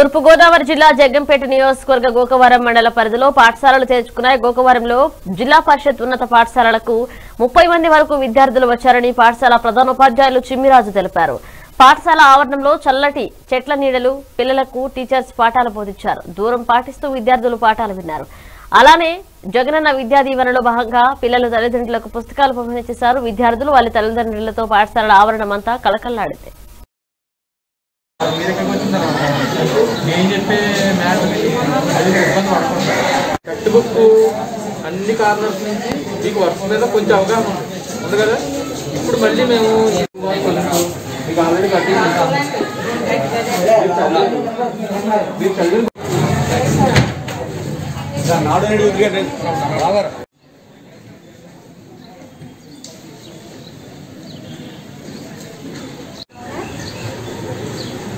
తూర్పుగోదావరి జిల్లా జగ్గంపేట నియోజకవర్గ గోకవరం మండల పరిధిలో పాఠశాలలు తెరుచుకున్నాయి గోకవరంలో జిల్లా పరిషత్ ఉన్నత పాఠశాలలకు ముప్పై మంది వరకు విద్యార్థులు వచ్చారని పాఠశాల ప్రధానోపాధ్యాయులు చిమ్మిరాజు తెలిపారు పాఠశాల ఆవరణంలో చల్లటి చెట్ల నీడలు పిల్లలకు టీచర్స్ పాఠాలు బోధించారు దూరం పాటిస్తూ విద్యార్థులు పాఠాలు విన్నారు అలానే జగనన్న విద్యా దీవెనలో భాగంగా పిల్లల తల్లిదండ్రులకు పుస్తకాలు పంపిణీ చేశారు విద్యార్థులు వాళ్ళ తల్లిదండ్రులతో పాఠశాల ఆవరణమంతా కలకల్లాడింది మీరు ఇక్కడికి వచ్చిన తర్వాత నేను చెప్పే మ్యాథ్స్ అది మీరు ఇబ్బంది పడకుండా కట్ బుక్ అన్ని కార్నర్స్ నుంచి మీకు వర్క్ మీద కొంచెం అవగాహన ఉంది ఉంది కదా ఇప్పుడు మళ్ళీ మేము ఈ కొలుసు మీకు ఆల్రెడీ కట్టి మీరు చదివిన నాడు నేడు